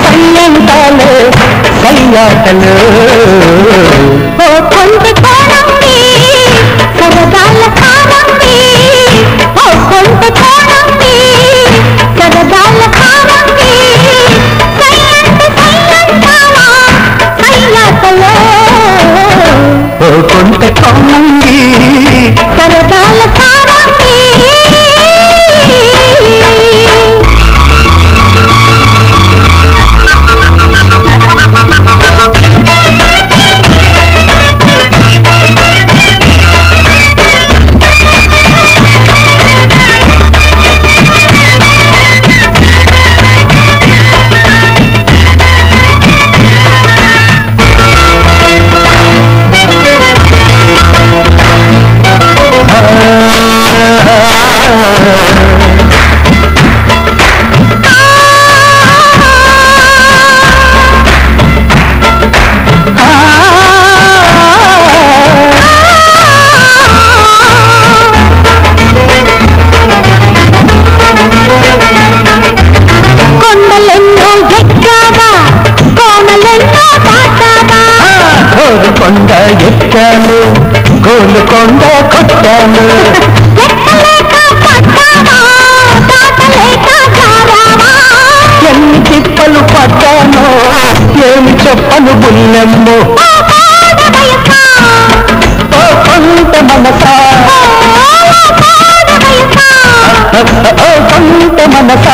సయ్యంటాలే సయ్యాటలు ఓ కొంటె కోణంది సరదాల కారంది ఓ కొంటె కోణంది సరదాల కారంది సయ్యంటే సయ్యంటావా సయ్యాటలో ఓ కొంట కౌనంగి సరదాల కారంది కొండలెన్నో ఎక్కావా కోనలెన్నో దాటావా గోలు కొండ ఎక్కాను గోలు కొండ కొట్టాను ఎక్కలేక పట్టావా దాటలేక జారావా ఎన్ని తిప్పలు పడ్డాను ఏమి చెప్పను బుల్లెమ్ము ఓ పాడ వయసా ఓ కొంట మనసా ఓ పాడ వయసా ఓ కొంట మనసా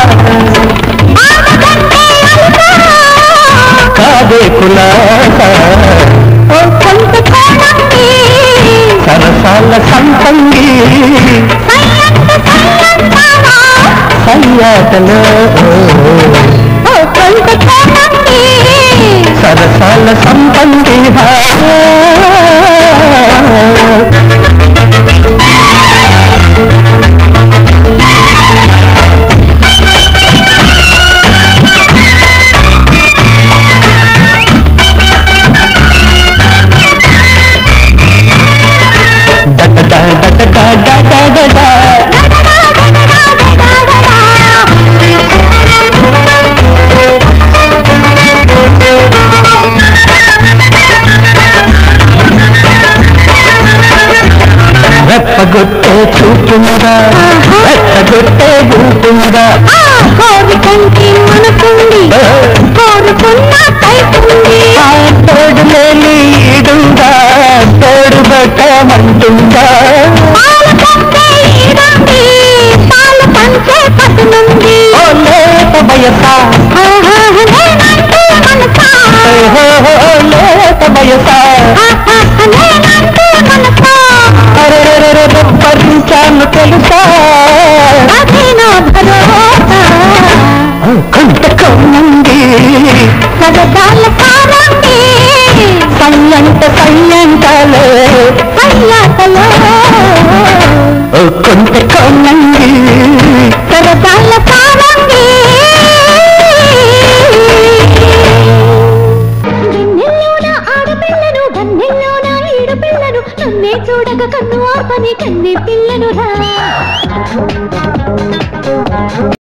ఆమకంటే అలుసా కాదే కులాస ఓ కొంత కోణంది సరసాల సంతంగి సయ్యంత సయ్యంతావా సయ్యాటలో ఓ కొంత కోణంది సరసాల సంతంగి రెప్పగొట్టే చూపుందా రెప్పగొట్టే ఊపుందా కోరికంటి మనకుంది కోరుకున్న కైకుంది ఆ తోడు లేని ఈడుందా తోడు బట్టమంటుందా పాలు పంచే ఈడంది పాలు పంచే పట్టునుంది ఓ లేత వయసా ఆహా, నేనంటే మనసా ఓ లేత వయసా ఆహా, నేనంటే మనసా అరెరెరెరె భరించాను తెలుసా అదే నా భరోసా కొంత కౌనంది సగదాల కారండి సయ్యంట సయ్యంటలే సయ్యాటలో ఓ కొంత కౌనంది సరదాల కారండి వెన్నెల్లోన ఆడపిల్లను గన్నెల్లోన ఈడు పిల్లను నన్నే చూడక కన్ను ఆపని కన్నె పిల్లను రా